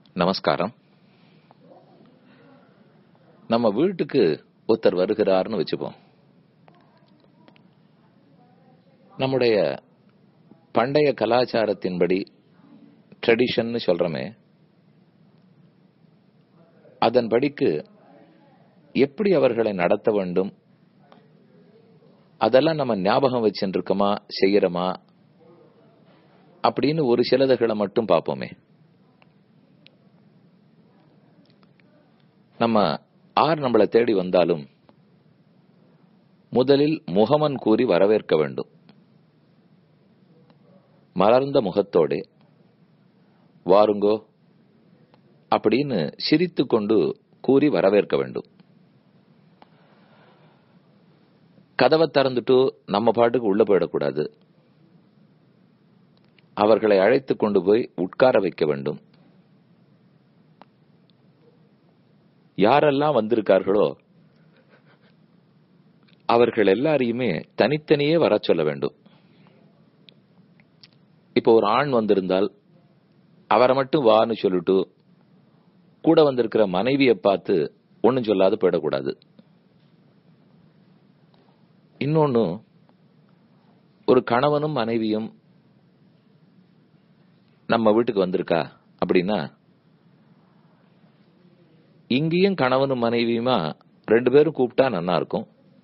நமஸ்காரம் நம்ம வீட்டுக்கு ஒருத்தர் வருகிறார்னு வச்சுப்போம் நம்முடைய பண்டைய கலாச்சாரத்தின்படி ட்ரெடிஷன் சொல்றோமே அதன்படிக்கு எப்படி அவர்களை நடத்த வேண்டும் அதெல்லாம் நம்ம ஞாபகம் வச்சுருக்கோமா செய்யறோமா அப்படின்னு ஒரு சிலதுகளை மட்டும் பார்ப்போமே நம்ம ஆர் நம்மளை தேடி வந்தாலும் முதலில் முகமன் கூறி வரவேற்க வேண்டும் மலர்ந்த முகத்தோடு வாருங்கோ அப்படின்னு சிரித்து கொண்டு கூறி வரவேற்க வேண்டும் கதவை திறந்துட்டு நம்ம பாட்டுக்கு உள்ள போயிடக்கூடாது அவர்களை அழைத்து கொண்டு போய் உட்கார வைக்க வேண்டும் யாரெல்லாம் வந்திருக்கார்களோ அவர்கள் எல்லாரையுமே தனித்தனியே வர சொல்ல வேண்டும் இப்போ ஒரு ஆண் வந்திருந்தால் அவரை மட்டும் வான்னு சொல்லிட்டு கூட வந்திருக்கிற மனைவியை பார்த்து ஒன்னும் சொல்லாது போயிடக்கூடாது இன்னொன்னு ஒரு கணவனும் மனைவியும் நம்ம வீட்டுக்கு வந்திருக்கா அப்படின்னா இங்கேயும் கணவனும் மனைவியுமா ரெண்டு பேரும் கூப்பிட்டா நல்லா இருக்கும்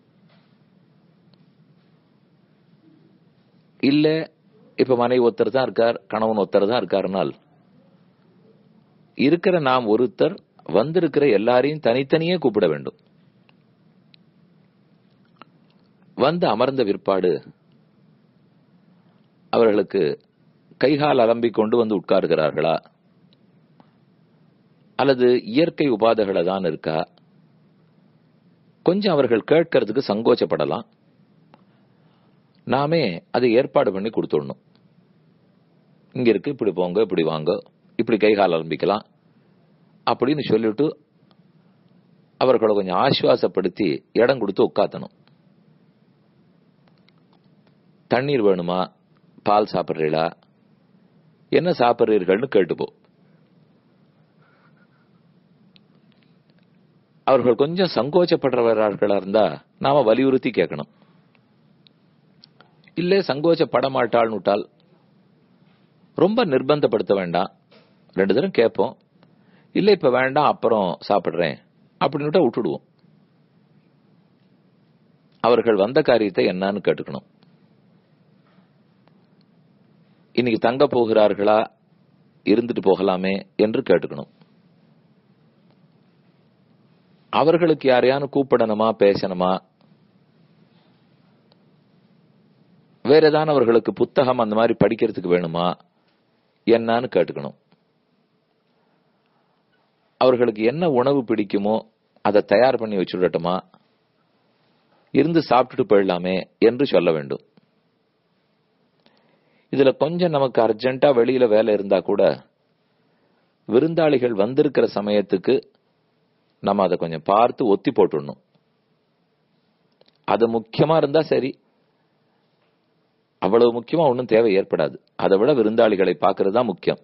இல்ல இப்ப மனைவி ஒருத்தர் தான் இருக்கார் கணவன் ஒருத்தர் தான் இருக்காருனால் இருக்கிற நாம் ஒருத்தர் வந்திருக்கிற எல்லாரையும் தனித்தனியே கூப்பிட வேண்டும் வந்து அமர்ந்த விற்பாடு அவர்களுக்கு கைகால் அலம்பிக் கொண்டு வந்து உட்காருகிறார்களா அல்லது இயற்கை உபாதைகளை தான் இருக்கா கொஞ்சம் அவர்கள் கேட்கறதுக்கு சங்கோச்சப்படலாம் நாமே அதை ஏற்பாடு பண்ணி கொடுத்துடணும் இங்க இருக்கு இப்படி போங்க இப்படி வாங்க இப்படி கைகால் ஆரம்பிக்கலாம் அப்படின்னு சொல்லிட்டு அவர்களை கொஞ்சம் ஆசுவாசப்படுத்தி இடம் கொடுத்து உட்காத்தணும் தண்ணீர் வேணுமா பால் சாப்பிட்றீங்களா என்ன சாப்பிட்றீர்கள்னு கேட்டுப்போ அவர்கள் கொஞ்சம் சங்கோச்சப்படுறவர்களா இருந்தா நாம வலியுறுத்தி கேட்கணும் இல்ல சங்கோச்சப்பட மாட்டாள்னு விட்டால் ரொம்ப நிர்பந்தப்படுத்த வேண்டாம் ரெண்டு தரம் கேட்போம் இல்ல இப்ப வேண்டாம் அப்புறம் சாப்பிடுறேன் அப்படின்னு விட்டுடுவோம் அவர்கள் வந்த காரியத்தை என்னன்னு கேட்டுக்கணும் இன்னைக்கு தங்க போகிறார்களா இருந்துட்டு போகலாமே என்று கேட்டுக்கணும் அவர்களுக்கு யாரையானு கூப்பிடணுமா பேசணுமா வேற ஏதாவது அவர்களுக்கு புத்தகம் அந்த மாதிரி படிக்கிறதுக்கு வேணுமா என்னன்னு கேட்டுக்கணும் அவர்களுக்கு என்ன உணவு பிடிக்குமோ அதை தயார் பண்ணி வச்சுடட்டுமா இருந்து சாப்பிட்டுட்டு போயிடலாமே என்று சொல்ல வேண்டும் இதுல கொஞ்சம் நமக்கு அர்ஜென்ட்டா வெளியில வேலை இருந்தா கூட விருந்தாளிகள் வந்திருக்கிற சமயத்துக்கு நம்ம அதை கொஞ்சம் பார்த்து ஒத்தி போட்டுடணும் அது முக்கியமா இருந்தா சரி அவ்வளவு முக்கியமா ஒன்றும் தேவை ஏற்படாது அதை விட விருந்தாளிகளை பார்க்கறது தான் முக்கியம்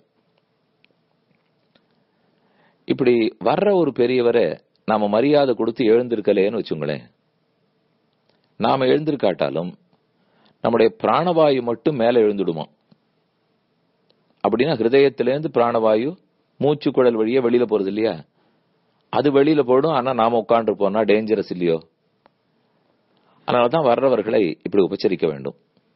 இப்படி வர்ற ஒரு பெரியவரை நாம மரியாதை கொடுத்து எழுந்திருக்கலேன்னு வச்சுங்களேன் நாம எழுந்திருக்காட்டாலும் நம்முடைய பிராணவாயு மட்டும் மேல எழுந்துடுமா அப்படின்னா ஹிருதயத்திலேருந்து பிராணவாயு மூச்சு குழல் வழியே வெளியில போறது இல்லையா அது வெளியில போடும் ஆனா நாம உட்காந்து போனா டேஞ்சரஸ் இல்லையோ அதனாலதான் வர்றவர்களை இப்படி உபச்சரிக்க வேண்டும்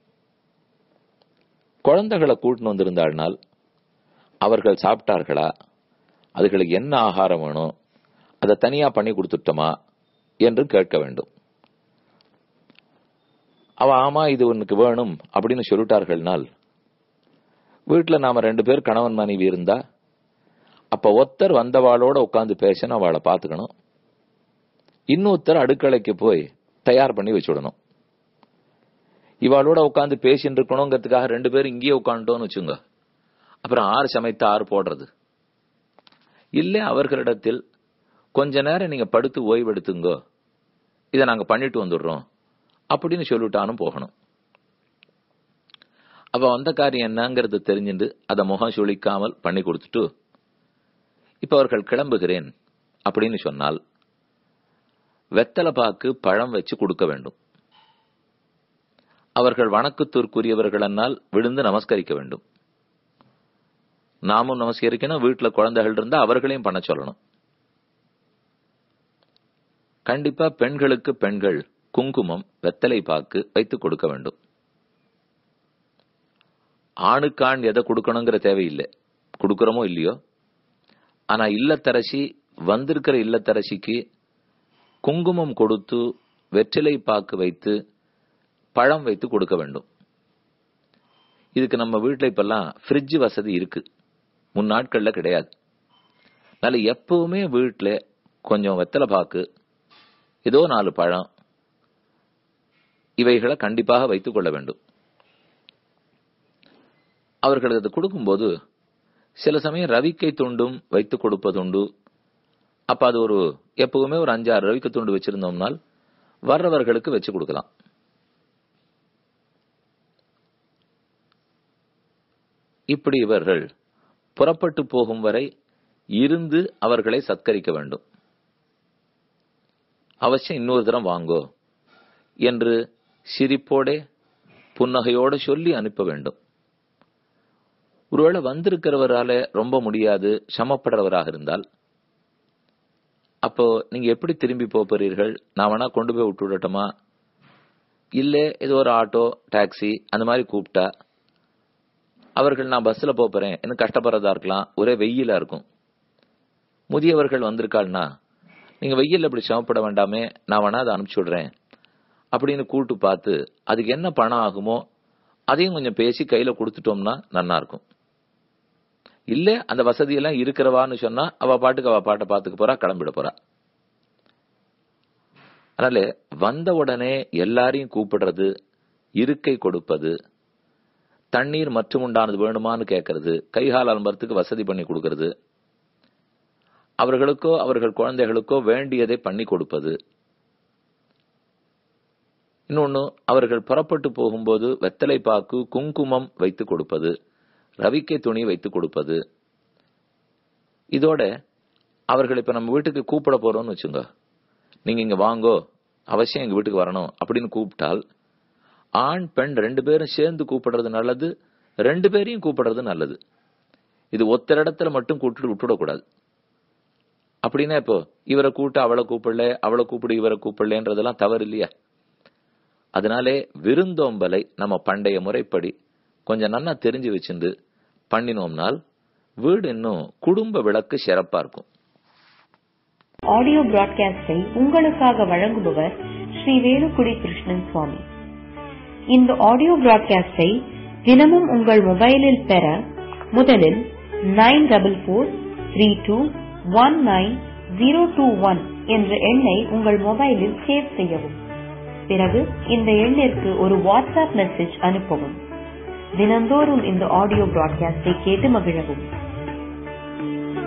குழந்தைகளை கூட்டின்னு வந்திருந்தாள்னால் அவர்கள் சாப்பிட்டார்களா அதுகளுக்கு என்ன ஆகாரம் வேணும் அதை தனியா பண்ணி கொடுத்துட்டோமா என்று கேட்க வேண்டும் அவ ஆமா இது உனக்கு வேணும் அப்படின்னு சொல்லிட்டார்கள்னால் வீட்டுல நாம ரெண்டு பேர் கணவன் மனைவி இருந்தா அப்ப ஒருத்தர் வந்தவாளோட உட்காந்து பேசணும் அவளை பாத்துக்கணும் இன்னொருத்தர் அடுக்கலைக்கு போய் தயார் பண்ணி வச்சுடணும் இவாளோட உட்காந்து பேசிட்டு இருக்கணுங்கிறதுக்காக ரெண்டு பேரும் இங்கேயே உட்காந்துட்டோம்னு வச்சுங்க அப்புறம் ஆறு சமைத்து ஆறு போடுறது இல்ல அவர்களிடத்தில் கொஞ்ச நேரம் நீங்க படுத்து ஓய்வெடுத்துங்க இதை நாங்க பண்ணிட்டு வந்துடுறோம் அப்படின்னு சொல்லிட்டானும் போகணும் அப்ப வந்த காரியம் என்னங்கிறது தெரிஞ்சுட்டு அதை முகம் சுளிக்காமல் பண்ணி கொடுத்துட்டு இப்ப அவர்கள் கிளம்புகிறேன் அப்படின்னு சொன்னால் வெத்தலை பாக்கு பழம் வச்சு கொடுக்க வேண்டும் அவர்கள் வணக்கத்திற்குரியவர்களால் விழுந்து நமஸ்கரிக்க வேண்டும் நாமும் நமஸ்கரிக்கணும் வீட்டுல குழந்தைகள் இருந்தா அவர்களையும் பண்ண சொல்லணும் கண்டிப்பா பெண்களுக்கு பெண்கள் குங்குமம் வெத்தலை பாக்கு வைத்து கொடுக்க வேண்டும் ஆணுக்கான் எதை கொடுக்கணுங்கிற தேவையில்லை கொடுக்கறோமோ இல்லையோ ஆனா இல்லத்தரசி வந்திருக்கிற இல்லத்தரசிக்கு குங்குமம் கொடுத்து வெற்றிலை பாக்கு வைத்து பழம் வைத்து கொடுக்க வேண்டும் இதுக்கு நம்ம வீட்டுல இப்பெல்லாம் ஃப்ரிட்ஜ் வசதி இருக்கு முன் நாட்கள்ல கிடையாது அதனால எப்பவுமே வீட்டுல கொஞ்சம் வெத்தலை பாக்கு ஏதோ நாலு பழம் இவைகளை கண்டிப்பாக வைத்துக் கொள்ள வேண்டும் அவர்களுக்கு அது கொடுக்கும்போது சில சமயம் ரவிக்கை துண்டும் வைத்து கொடுப்பதுண்டு அப்ப அது ஒரு எப்பவுமே ஒரு அஞ்சாறு ரவிக்கை துண்டு வச்சிருந்தோம்னால் வர்றவர்களுக்கு வச்சு கொடுக்கலாம் இப்படி இவர்கள் புறப்பட்டு போகும் வரை இருந்து அவர்களை சத்கரிக்க வேண்டும் அவசியம் இன்னொரு தரம் வாங்கோ என்று சிரிப்போட புன்னகையோட சொல்லி அனுப்ப வேண்டும் ஒருவேளை வந்திருக்கிறவரால ரொம்ப முடியாது சமப்படுறவராக இருந்தால் அப்போ நீங்க எப்படி திரும்பி போறீர்கள் நான் வேணா கொண்டு போய் விட்டு விடட்டுமா இல்ல ஏதோ ஒரு ஆட்டோ டாக்ஸி அந்த மாதிரி கூப்பிட்டா அவர்கள் நான் பஸ்ல போறேன் இன்னும் கஷ்டப்படுறதா இருக்கலாம் ஒரே வெயிலா இருக்கும் முதியவர்கள் வந்திருக்காள்னா நீங்க வெயில் இப்படி சிரமப்பட வேண்டாமே நான் வேணா அதை அனுப்பிச்சு விடுறேன் அப்படின்னு கூட்டு பார்த்து அதுக்கு என்ன பணம் ஆகுமோ அதையும் கொஞ்சம் பேசி கையில கொடுத்துட்டோம்னா நல்லா இருக்கும் இல்ல அந்த வசதியெல்லாம் இருக்கிறவான்னு சொன்னா அவ பாட்டுக்கு அவ பாட்டை பாத்துக்க போறா கிளம்பிட போறா அதனால வந்த உடனே எல்லாரையும் கூப்பிடுறது இருக்கை கொடுப்பது தண்ணீர் மற்றும் உண்டானது வேணுமான்னு கேட்கறது கைகால் அலம்பரத்துக்கு வசதி பண்ணி கொடுக்கறது அவர்களுக்கோ அவர்கள் குழந்தைகளுக்கோ வேண்டியதை பண்ணி கொடுப்பது இன்னொன்னு அவர்கள் புறப்பட்டு போகும்போது வெத்தலை பாக்கு குங்குமம் வைத்து கொடுப்பது ரவிக்கை துணி வைத்து கொடுப்பது இதோட அவர்கள் இப்ப நம்ம வீட்டுக்கு கூப்பிட போறோம்னு வச்சுங்க நீங்க இங்க வாங்கோ அவசியம் எங்க வீட்டுக்கு வரணும் அப்படின்னு கூப்பிட்டால் ஆண் பெண் ரெண்டு பேரும் சேர்ந்து கூப்பிடுறது நல்லது ரெண்டு பேரையும் கூப்பிடுறது நல்லது இது ஒத்தர இடத்துல மட்டும் கூப்பிட்டு விட்டுடக்கூடாது அப்படின்னா இப்போ இவரை கூட்ட அவளை கூப்பிடல அவளை கூப்பிடு இவரை கூப்பிடலன்றதெல்லாம் தவறு இல்லையா அதனாலே விருந்தோம்பலை நம்ம பண்டைய முறைப்படி கொஞ்சம் நல்லா தெரிஞ்சு வச்சிருந்து பண்ணினோம்னால் வீடு இன்னும் குடும்ப விளக்கு சிறப்பா இருக்கும் ஆடியோ பிராட்காஸ்டை உங்களுக்காக வழங்குபவர் ஸ்ரீ வேலுக்குடி கிருஷ்ணன் சுவாமி இந்த ஆடியோ பிராட்காஸ்டை தினமும் உங்கள் மொபைலில் பெற முதலில் nine double four three two one nine zero two one என்ற எண்ணை உங்கள் மொபைலில் சேவ் செய்யவும் பிறகு இந்த எண்ணிற்கு ஒரு வாட்ஸ்அப் மெசேஜ் அனுப்பவும் தினந்தோறும் இந்த ஆடியோ பிராட்காஸ்டை கேட்டு மகிழவும்